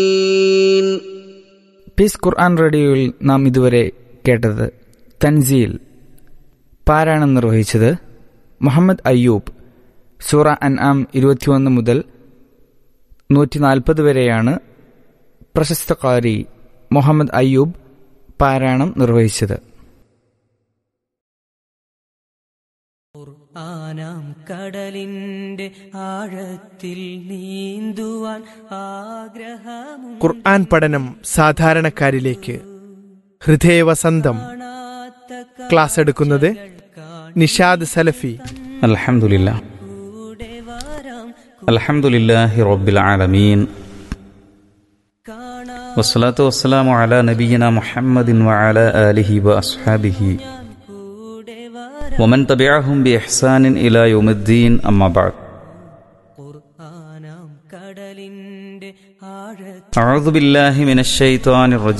piece ഖുർആൻ റേഡിയോയിൽ നാം ഇതുവരെ കേട്ടത് തൻസീൽ പാരായണം നിർവഹിച്ചത് മുഹമ്മദ് അയ്യൂബ് സൂറ അൻആം ഇരുപത്തിയൊന്ന് മുതൽ നൂറ്റി നാൽപ്പത് വരെയാണ് പ്രശസ്ത കാരി മുഹമ്മദ് അയ്യൂബ് പാരായണം നിർവഹിച്ചത് ആനാം കടലിന്റെ ആഴത്തിൽ നീന്തുവാൻ ആഗ്രഹമും ഖുർആൻ പഠനം സാധാരണക്കാരിലേക്ക് ഹൃദയവസന്തം ക്ലാസ് എടുക്കുന്നത് നിഷാദ് സലഫി الحمد لله الحمد لله رب العالمين والصلاة والسلام على نبينا محمد وعلى آله وأصحابه ومن تبعهم بإحسان إلى يوم الدين أما بعد ആനാം കടലിന്റെ ആഴത്തിൽ أعوذ بالله من الشيطان الرجيم